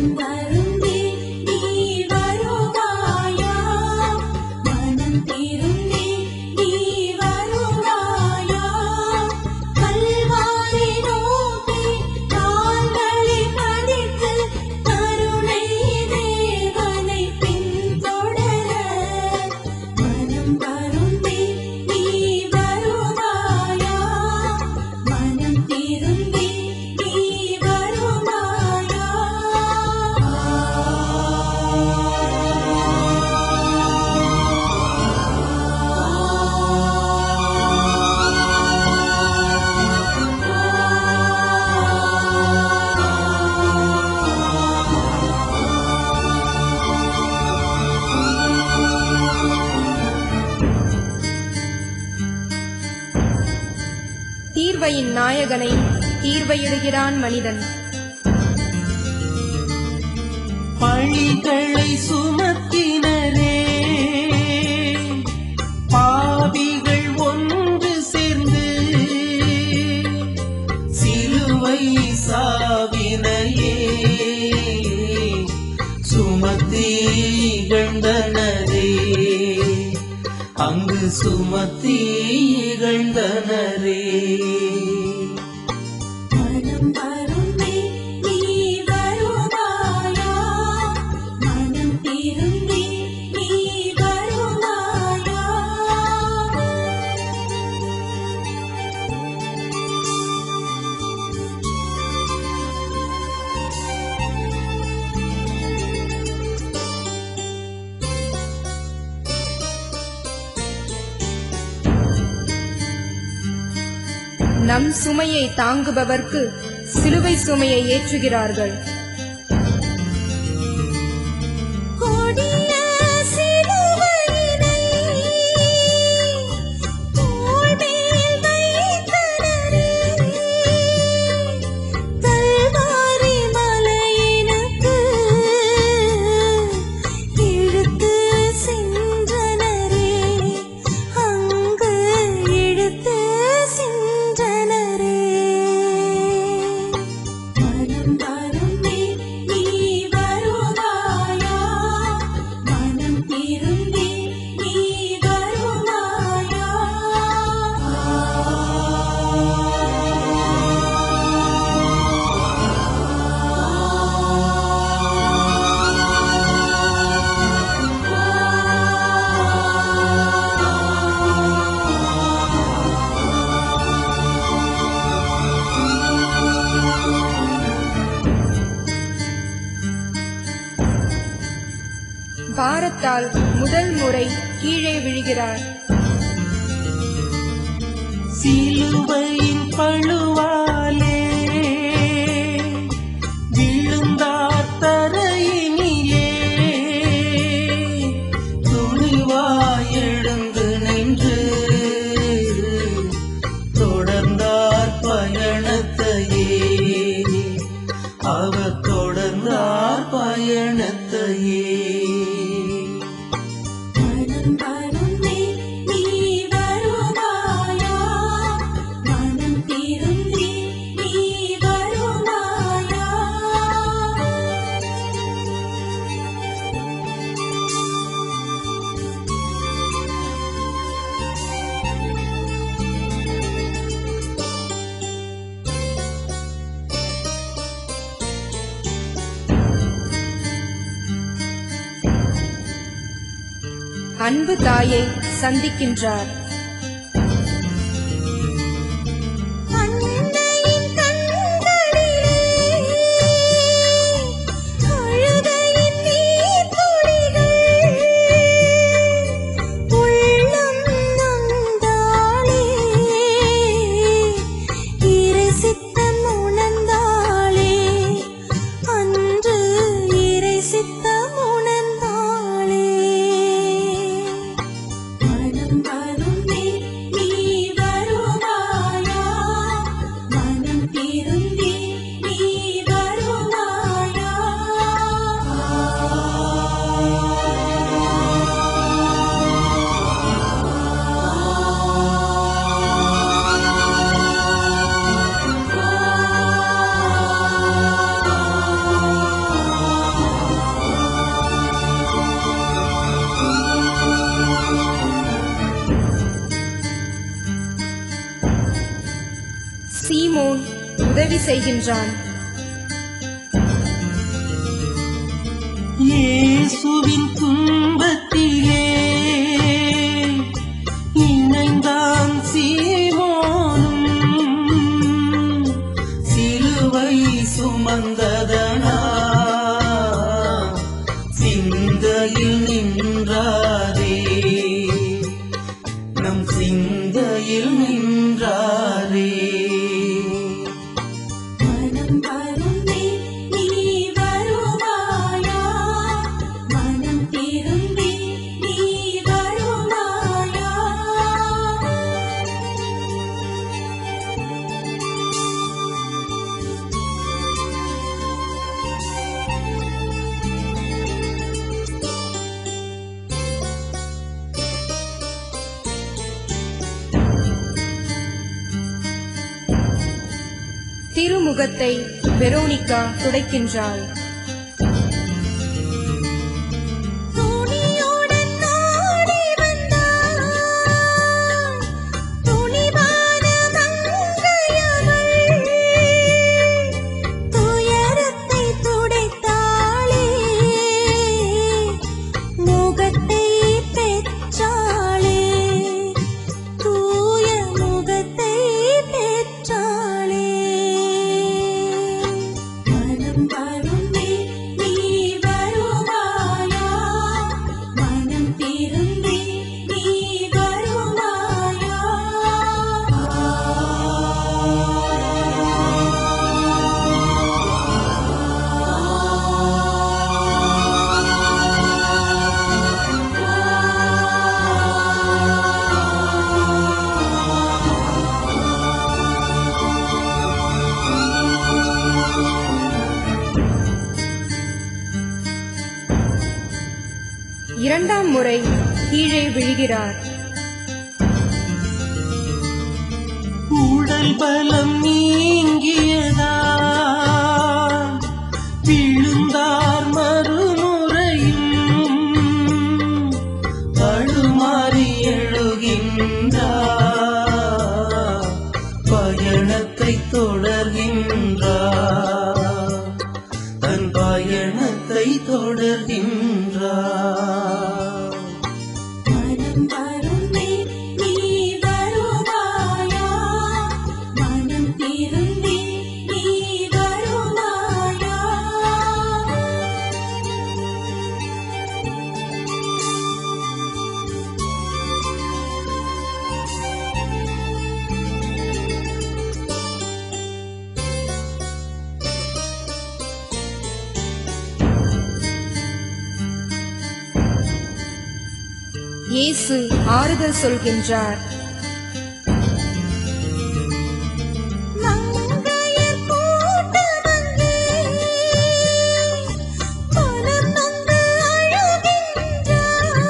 மனம் வருந்தி நீ வருவாயா மனம் திருந்தி நீ வருவாயா கல்வாரி நோக்கி கால்களை பதித்து கருணை தேவனை பின்தொடர மனம் வருந்தி நீ வருவாயா மனம் திருந்தி நீ வருவாயா தீர்வையின் நாயகனை தீர்வையிடுகிறான் மனிதன் பழிகளை சுமத்தினரே பாவிகள் ஒன்று சேர்ந்து சிலுவை சாவினையே சுமத்தி இகழ்ந்தனரே அங்கு சுமத்தி இகழ்ந்தனரே மனம் வருந்தி நீ வருவாயா மனம் திருந்தி நீ வருவாயா நம் சுமையை தாங்குபவர்க்கு சிலுவை சுமையை ஏற்றுகிறார்கள் கொடிய சிலுவையினை தோள்மேல் வைத்தனரே கல்வாரி மலையினுக்கு இழுத்து சென்றனரே அங்கு இழுத்து சென்றனரே மனம் வருந்தி நீ வருவாயா மனம் திருந்தி நீ வருவாயா பாரத்தால் முதல் முறை கீழே விழுகிறார் சிலுவையின் பழுவாலே விழுந்தார் தரையினிலே துணிவாய் எழுந்து நின்று தொடர்ந்தார் பயணத்தையே அவர் தொடர்ந்தார் பயணத்தையே மனம் வருந்தி நீ வருவாயா மனம் திருந்தி நீ வருவாயா அன்பு தாயை சந்திக்கின்றார் அன்னையின் கண்களிலே அழுதையின் நீர்த்துளிகள் உள்ளம் நொந்தாளே இறை சித்தம் உணர்ந்தாளே அன்று இறை சித்தம் உணர்ந்தாளே மனம் வரும் செய்கின்றான் இயேசுவின் துன்பத்திலே இணைந்தான் சீமோனும் சிலுவை சுமந்ததனா சிந்தையில் நின்றாரே நம் சிந்தையில் நின்றாரே மனம் வருந்தி நீ வருவாயா மனம் திரும்பி நீ வருவாயா திருமுகத்தை வெரோனிகா துடைக்கின்றாள் துணியுடன் ஓடி வந்தாள் துணிவான மங்கையவள் துயரத்தை துடைத்தாளே முகத்தை பெற்றாளே தூய முகத்தை பெற்றாளே மனம் வருந்தி நீ வருவாயா மனம் திருந்தி நீ வருவாயா இரண்டாம் முறை கீழே விழுகிறார் உடல் பலம் நீங்கியதா விழுந்தார் மறுமுறையும் தடுமாறி எழுகின்றார் பயணத்தை தொடர்கின்றார் தன் பயணத்தை தொடர்கின்றார் மனம் வருந்தி நீ வருவாயா மனம் திருந்தி நீ வருவாயா இயேசு ஆறுதல் சொல்கின்றார் மங்கையர் கூட்டமங்கே மனம் நொந்து அழுகின்றார்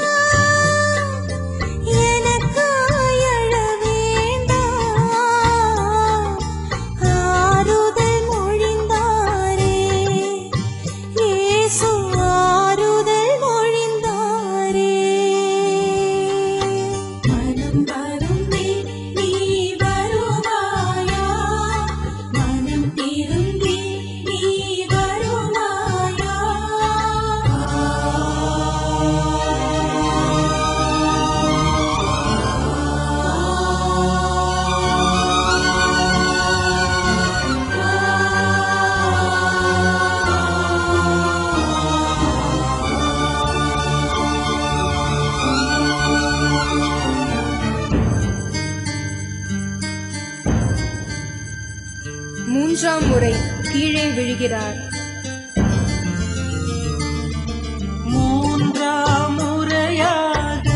எனக்காய் அழ வேண்டாம் ஆறுதல் மொழிந்தாரே இயேசு ஆறுதல் மொழிந்தாரே மனம் வருந்தி நீ வருவாயா மனம் திருந்தி நீ வருவாயா மூன்றாம் முறை கீழே விழுகிறார் மூன்றாம் முறையாக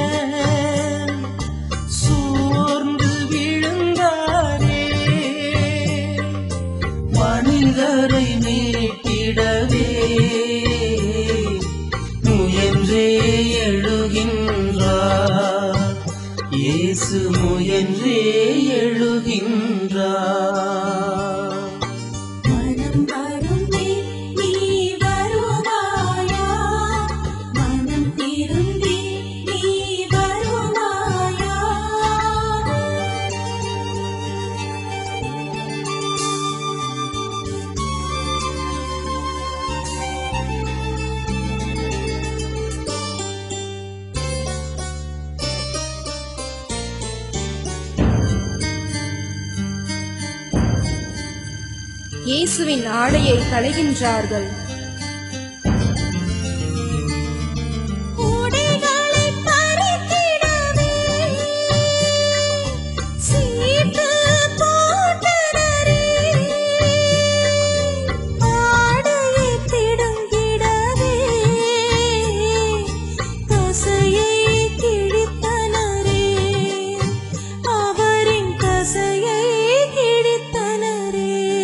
சோர்ந்து விழுந்தாரே மனிதரை மீட்டிடவே முயன்றே எழுகின்றார் இயேசு முயன்றே எழுகின்றார் மனம் வருந்தி நீ வருவாயா மனம் இயேசுவின் ஆடையை களைகின்றார்கள் உடைகளை பறித்திடவே சீட்டு போட்டனரே ஆடையை திடுங்கிடவே கசையை கிழித்தனரே அவரின் கசையை கிழித்தனரே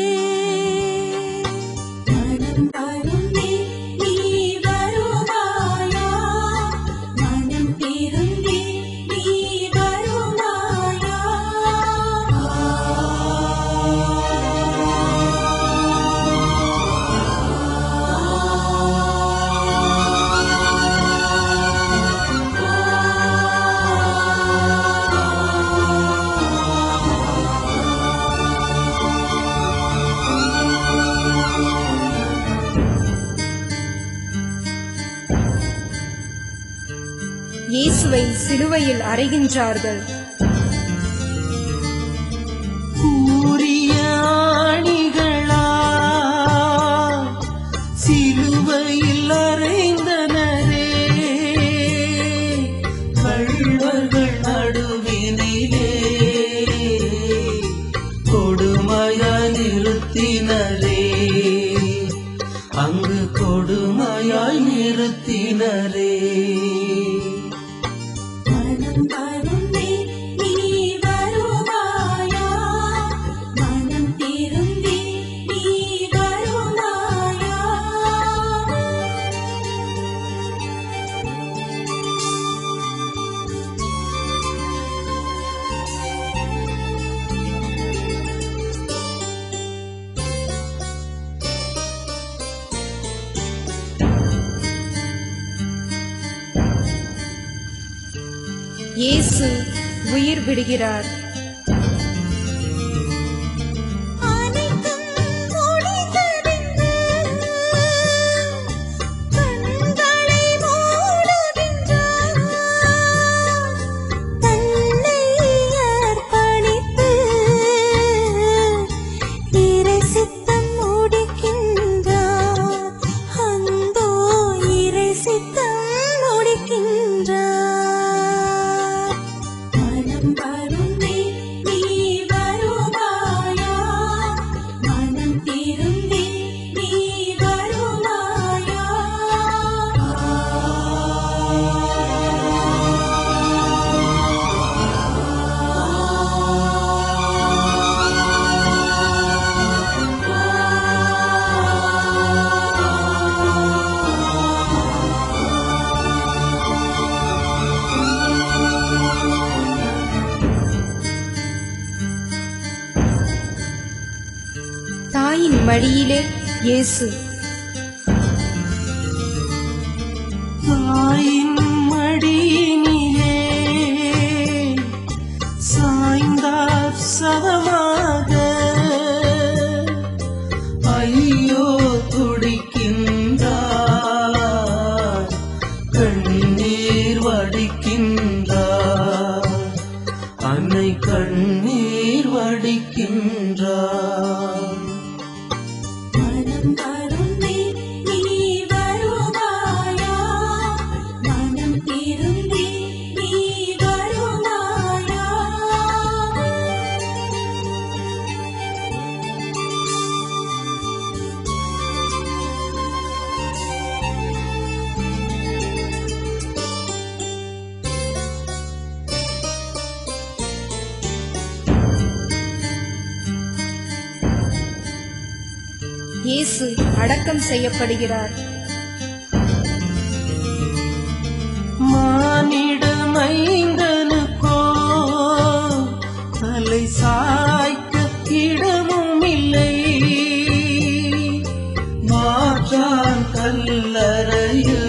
மனம் வருந்தி நீ வருவாயா மனம் திருந்தி நீ வருவாயா இயேசுவை சிலுவையில் அறைகின்றார்கள் கூறிய ஆணிகளா சிலுவையில் அறைந்தனரே கள்வர்கள் நடுவினிலே கொடுமையாய் நிறுத்தினரே அங்கு கொடுமையாய் நிறுத்தினரே மனம் வருந்தி நீ வருவாயா மனம் திருந்தி நீ வருவாயா இயேசு உயிர் விடுகிறார் அனைத்தும் முடிந்ததென்று கண்களை மூடுகின்றார் தன்னை அர்ப்பணித்து இறை சித்தம் முடிக்கின்றார் அந்தோ இறை சித்தம் முடிக்கின்றார் மனம் வருந்தி நீ வருவாயா மனம் திருந்தி நீ வருவாயா தாயின் மடியிலே இயேசு தாயின் மடியினிலே சாய்ந்தார் சதமாக ஐயோ துடிக்கின்றார் கண்ணீர் வடிக்கின்றார் அன்னை கண்ணீர் வடிக்கின்றார் மனம் வருந்தி நீ வருவாயா மனம் திருந்தி நீ வருவாயா இயேசு அடக்கம் செய்யப்படுகிறார் மானிடமைந்தனுக்கோ தலை சாய்க்க இடமும் இல்லை மாற்றான் கல்லறையில்